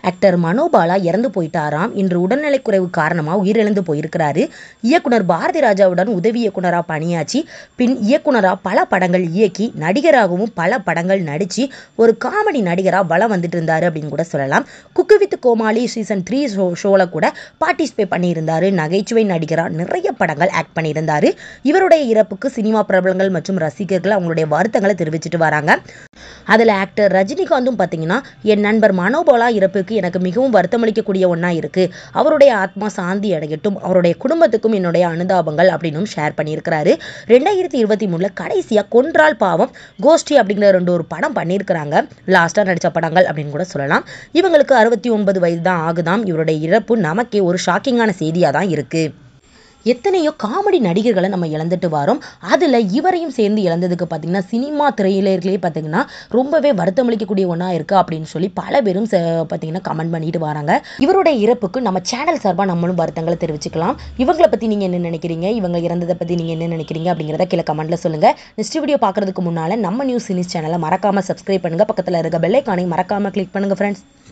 actor Manobala இறந்து போயிட்டாராம் இன்று உடல்நலைக்குறைவு காரணமாக உயிரிழந்து போயிருக்கிறாரு இயக்குனர் பாரதி ராஜாவுடன் உதவி இயக்குனராக பணியாற்றி பின் இயக்குனராக பல படங்கள் இயக்கி நடிகராகவும் பல படங்கள் நடித்து ஒரு காமெடி நடிகராக வளம் வந்துட்டு இருந்தாரு அப்படின்னு கூட சொல்லலாம் cook with Comali season three show ஷோவில் கூட பார்ட்டிசிபேட் பண்ணியிருந்தாரு நகைச்சுவை நடிகராக நிறைய படங்கள் ஆக்ட் பண்ணியிருந்தாரு இவருடைய இறப்புக்கு சினிமா பிரபலங்கள் மற்றும் ரசிகர்கள் அவங்களுடைய வருத்தங்களை தெரிவிச்சிட்டு வராங்க அதில் ஆக்டர் ரஜினிகாந்தும் பார்த்தீங்கன்னா என் நண்பர் மனோபாலா இறப்புக்கு எனக்கு மிகவும் வருத்தமளிக்கக்கூடிய ஒன்றா இருக்குது அவருடைய ஆத்மா சாந்தி அடையட்டும் அவருடைய குடும்பத்துக்கும் என்னுடைய அனுதாபங்கள் அப்படின்னும் ஷேர் பண்ணியிருக்கிறாரு ரெண்டாயிரத்தி இருபத்தி மூணில் கடைசியாக கொன்றால் பாவம் கோஷ்டி அப்படிங்கிற ரெண்டு ஒரு படம் பண்ணியிருக்கிறாங்க லாஸ்ட்டாக நடித்த படங்கள் அப்படின்னு கூட சொல்லலாம் இவங்களுக்கு அறுபத்தி ஒன்பது வயது தான் ஆகுதாம் இவருடைய இறப்பு நமக்கே ஒரு ஷாக்கிங்கான செய்தியாக தான் இருக்குது எத்தனையோ காமெடி நடிகர்களை நம்ம இழந்துட்டு வரோம் அதில் இவரையும் சேர்ந்து இழந்ததுக்கு பார்த்தீங்கன்னா சினிமா திரையிலர்களே பார்த்தீங்கன்னா ரொம்பவே வருத்தமளிக்கக்கூடிய ஒன்றா இருக்குது அப்படின்னு சொல்லி பல பேரும் ச- பார்த்தீங்கன்னா கமெண்ட் பண்ணிட்டு வராங்க இவருடைய இறப்புக்கு நம்ம சேனல் சார்பாக நம்மளும் வருத்தங்களை தெரிவிச்சுக்கலாம் இவங்களை பற்றி நீங்கள் என்ன நினைக்கிறீங்க இவங்க இறந்ததை பற்றி நீங்கள் என்ன நினைக்கிறீங்க அப்படிங்கிறத கீழே கமெண்ட்டில் சொல்லுங்கள் நெக்ஸ்ட் வீடியோ பார்க்குறதுக்கு முன்னால் நம்ம நியூஸ் சினிஸ் சேனலை மறக்காமல் சப்ஸ்கிரைப் பண்ணுங்கள் பக்கத்தில் இருக்க பெல்லைக்கானையும் மறக்காமல் கிளிக் பண்ணுங்கள் ஃப்ரெண்ட்ஸ்